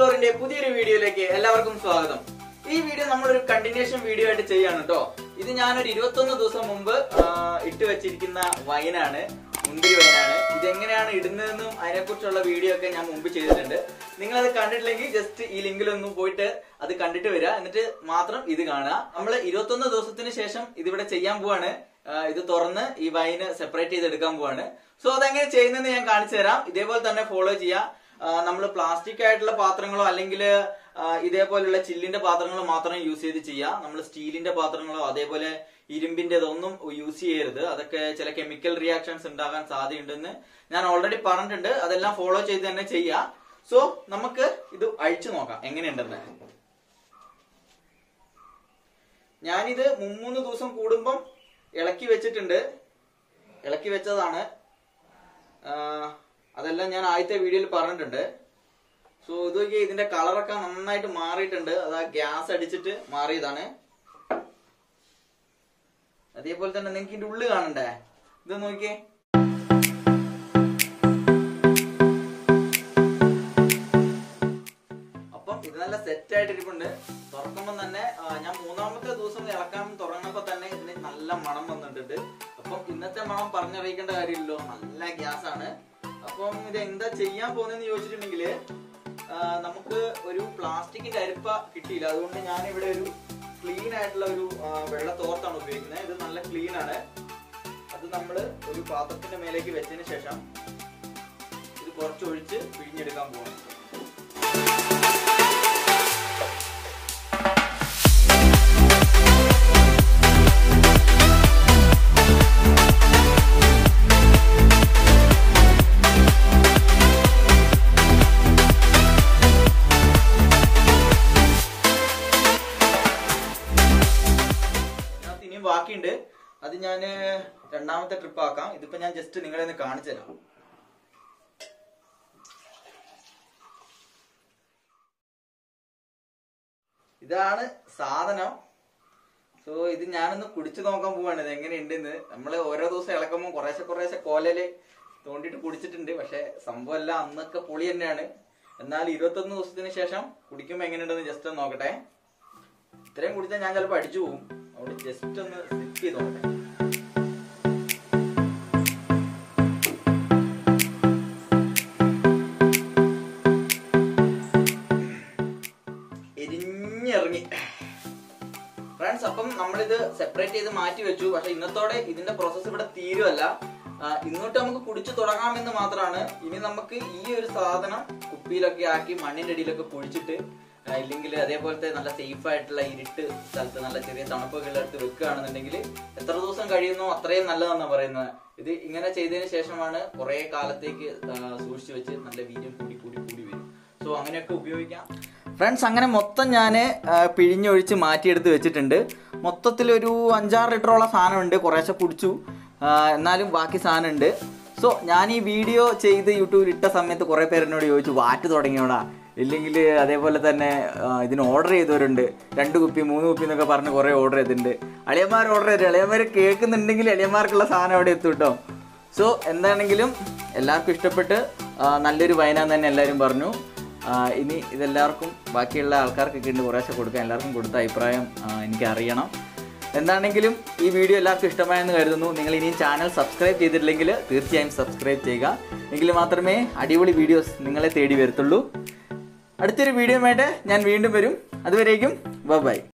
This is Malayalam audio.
എക്സ്പ്ലോറിന്റെ പുതിയൊരു വീഡിയോയിലേക്ക് എല്ലാവർക്കും സ്വാഗതം ഈ വീഡിയോ നമ്മളൊരു കണ്ടിന്യൂഷൻ വീഡിയോ ആയിട്ട് ചെയ്യാണ് കേട്ടോ ഇത് ഞാനൊരു ഇരുപത്തൊന്ന് ദിവസം മുമ്പ് ആ, ഇട്ട് വെച്ചിരിക്കുന്ന വൈനാണ് മുന്തിരി വൈനാണ് ഇത് എങ്ങനെയാണ് ഇടുന്നതെന്നും അതിനെക്കുറിച്ചുള്ള വീഡിയോ ഒക്കെ ഞാൻ മുമ്പ് ചെയ്തിട്ടുണ്ട് നിങ്ങൾ അത് കണ്ടിട്ടില്ലെങ്കിൽ ജസ്റ്റ് ഈ ലിങ്കിലൊന്ന് പോയിട്ട് അത് കണ്ടിട്ട് വരിക എന്നിട്ട് മാത്രം ഇത് കാണുക നമ്മൾ ഇരുപത്തൊന്ന് ദിവസത്തിന് ശേഷം ഇതിവിടെ ചെയ്യാൻ പോവാണ് ആ, ഇത് തുറന്ന് ഈ വൈന് സെപ്പറേറ്റ് ചെയ്ത് എടുക്കാൻ പോവാണ് സോ അതെങ്ങനെ ചെയ്യുന്നതെന്ന് ഞാൻ കാണിച്ചു തരാം ഇതേപോലെ തന്നെ ഫോളോ ചെയ്യാം നമ്മൾ പ്ലാസ്റ്റിക് ആയിട്ടുള്ള പാത്രങ്ങളോ അല്ലെങ്കിൽ ഇതേപോലുള്ള ചില്ലിന്റെ പാത്രങ്ങളോ മാത്രം യൂസ് ചെയ്ത് ചെയ്യാം നമ്മൾ സ്റ്റീലിന്റെ പാത്രങ്ങളോ അതേപോലെ ഇരുമ്പിന്റെ ഇതൊന്നും യൂസ് ചെയ്യരുത് അതൊക്കെ ചില കെമിക്കൽ റിയാക്ഷൻസ് ഉണ്ടാകാൻ സാധ്യതയുണ്ടെന്ന് ഞാൻ ഓൾറെഡി പറഞ്ഞിട്ടുണ്ട് അതെല്ലാം ഫോളോ ചെയ്ത് തന്നെ ചെയ്യാം സോ നമുക്ക് ഇത് അഴിച്ചു നോക്കാം എങ്ങനെയുണ്ടെന്ന് ഞാനിത് മുമ്മൂന്ന് ദിവസം കൂടുമ്പം ഇളക്കി വെച്ചിട്ടുണ്ട് ഇളക്കി വെച്ചതാണ് ആ, അതെല്ലാം ഞാൻ ആദ്യത്തെ വീഡിയോയിൽ പറഞ്ഞിട്ടുണ്ട് സോ ഇത് നോക്കി ഇതിന്റെ കളറൊക്കെ നന്നായിട്ട് മാറിയിട്ടുണ്ട് അത് ആ ഗ്യാസ് അടിച്ചിട്ട് മാറിയതാണ് അതേപോലെ തന്നെ നിങ്ങൾക്ക് ഇതിന്റെ ഉള്ളിൽ കാണണ്ടേ ഇത് നോക്കിയേ അപ്പം ഇത് നല്ല സെറ്റ് ആയിട്ട് ഇരിപ്പുണ്ട് തുറക്കുമ്പോൾ തന്നെ ആ, ഞാൻ മൂന്നാമത്തെ ദിവസം ഇറക്കാൻ തുടങ്ങുമ്പോൾ തന്നെ ഇതിന് നല്ല മണം വന്നിട്ടുണ്ട് അപ്പം ഇന്നത്തെ മണം പറഞ്ഞറിയിക്കേണ്ട കാര്യമില്ലല്ലോ നല്ല ഗ്യാസ് ആണ് അപ്പം ഇത് എന്താ ചെയ്യാൻ പോകുന്നതെന്ന് ചോദിച്ചിട്ടുണ്ടെങ്കിൽ നമുക്ക് ഒരു പ്ലാസ്റ്റിക്കിന്റെ അരിപ്പ കിട്ടിയില്ല അതുകൊണ്ട് ഞാൻ ഇവിടെ ഒരു ക്ലീൻ ആയിട്ടുള്ള ഒരു ആ, വെള്ള തോർത്താണ് ഉപയോഗിക്കുന്നത് ഇത് നല്ല ക്ലീൻ ആണ് അത് നമ്മൾ ഒരു പാത്രത്തിന്റെ മേലേക്ക് വെച്ചതിന് ശേഷം ഇത് കുറച്ചൊഴിച്ച് പിഴിഞ്ഞെടുക്കാൻ പോകണം ഇതിനകത്ത് ഇനിയും ബാക്കിയുണ്ട് അത് ഞാൻ രണ്ടാമത്തെ ട്രിപ്പ് ആക്കാം ഇതിപ്പോ ഞാൻ ജസ്റ്റ് നിങ്ങളെ ഒന്ന് കാണിച്ചു തരാം ഇതാണ് സാധനം സോ ഇത് ഞാനൊന്ന് കുടിച്ചു നോക്കാൻ പോവാണ് ഇത് എങ്ങനെയുണ്ടെന്ന് നമ്മള് ഓരോ ദിവസം ഇളക്കുമ്പോൾ കുറേശ്ശെ കുറേശ്ശെ കോലല് തോണ്ടിട്ട് കുടിച്ചിട്ടുണ്ട് പക്ഷെ സംഭവം എല്ലാം അന്നൊക്കെ പൊളി തന്നെയാണ് എന്നാൽ ഇരുപത്തൊന്ന് ദിവസത്തിന് ശേഷം കുടിക്കുമ്പോൾ എങ്ങനെയുണ്ടെന്ന് ജസ്റ്റ് ഒന്ന് നോക്കട്ടെ ഇത്രയും കുടിച്ചാൽ ഞാൻ ചിലപ്പോൾ അടിച്ചു പോകും അതുകൊണ്ട് ജസ്റ്റ് ഒന്ന് സിപ്പ് ചെയ്ത് നോക്കട്ടെ എരിഞ്ഞിറങ്ങി ഫ്രണ്ട്സ് അപ്പം നമ്മളിത് സെപ്പറേറ്റ് ചെയ്ത് മാറ്റി വെച്ചു പക്ഷെ ഇന്നത്തോടെ ഇതിന്റെ പ്രോസസ്സ് ഇവിടെ തീരുമല്ല ആ, ഇങ്ങോട്ട് നമുക്ക് കുടിച്ചു തുടങ്ങാമെന്ന് മാത്രമാണ് ഇനി നമുക്ക് ഈ ഒരു സാധനം കുപ്പിയിലൊക്കെ ആക്കി മണ്ണിന്റെ അടിയിലൊക്കെ കുഴിച്ചിട്ട് ആ, ഇല്ലെങ്കിൽ അതേപോലത്തെ നല്ല സേഫ് ആയിട്ടുള്ള ഇരുട്ട് സ്ഥലത്ത് നല്ല ചെറിയ തണുപ്പൊക്കെ എടുത്ത് വെക്കുകയാണെന്നുണ്ടെങ്കിൽ എത്ര ദിവസം കഴിയുന്നോ അത്രയും നല്ലതെന്നാണ് പറയുന്നത് ഇത് ഇങ്ങനെ ചെയ്തതിന് ശേഷമാണ് കുറെ കാലത്തേക്ക് ആ, സൂക്ഷിച്ചു വെച്ച് നല്ല വീര്യം കൂടി കൂടി കൂടി വരും സോ അങ്ങനെയൊക്കെ ഉപയോഗിക്കാം ഫ്രണ്ട്സ് അങ്ങനെ മൊത്തം ഞാൻ പിഴിഞ്ഞൊഴിച്ച് മാറ്റിയെടുത്ത് വെച്ചിട്ടുണ്ട് മൊത്തത്തിൽ ഒരു അഞ്ചാറ് ലിറ്ററോളം സാധനമുണ്ട് കുറേശ്ശെ കുടിച്ചു ആ, എന്നാലും ബാക്കി സാധനമുണ്ട് സോ ഞാൻ ഈ വീഡിയോ ചെയ്ത് യൂട്യൂബിൽ ഇട്ട സമയത്ത് കുറേ പേര് എന്നോട് ചോദിച്ചു വാറ്റ് തുടങ്ങിയോടാ ഇല്ലെങ്കിൽ അതേപോലെ തന്നെ ആ, ഇതിന് ഓർഡർ ചെയ്തവരുണ്ട് രണ്ട് കുപ്പി മൂന്ന് കുപ്പി എന്നൊക്കെ പറഞ്ഞ് കുറേ ഓർഡർ ചെയ്തിട്ടുണ്ട് അളിയന്മാർ ഓർഡർ ചെയ്തു അളിയന്മാർ കേൾക്കുന്നുണ്ടെങ്കിൽ അളിയന്മാർക്കുള്ള സാധനം അവിടെ എത്തും കേട്ടോ സോ എന്താണെങ്കിലും എല്ലാവർക്കും ഇഷ്ടപ്പെട്ട് ആ, നല്ലൊരു വയനാന്ന് തന്നെ എല്ലാവരും പറഞ്ഞു ആ, ഇനി ഇതെല്ലാവർക്കും ബാക്കിയുള്ള ആൾക്കാർക്കൊക്കെ ഉണ്ട് കുറേശ്ശെ കൊടുക്കാൻ എല്ലാവർക്കും കൊടുത്ത അഭിപ്രായം ആ, എനിക്ക് അറിയണം എന്താണെങ്കിലും ഈ വീഡിയോ എല്ലാവർക്കും ഇഷ്ടമായെന്ന് കരുതുന്നു നിങ്ങൾ ഇനിയും ചാനൽ സബ്സ്ക്രൈബ് ചെയ്തിട്ടില്ലെങ്കിൽ തീർച്ചയായും സബ്സ്ക്രൈബ് ചെയ്യുക എങ്കിൽ മാത്രമേ അടിപൊളി വീഡിയോസ് നിങ്ങളെ തേടി വരത്തുള്ളൂ അടുത്തൊരു വീഡിയോ ആയിട്ട് ഞാൻ വീണ്ടും വരും അതുവരേക്കും ബൈ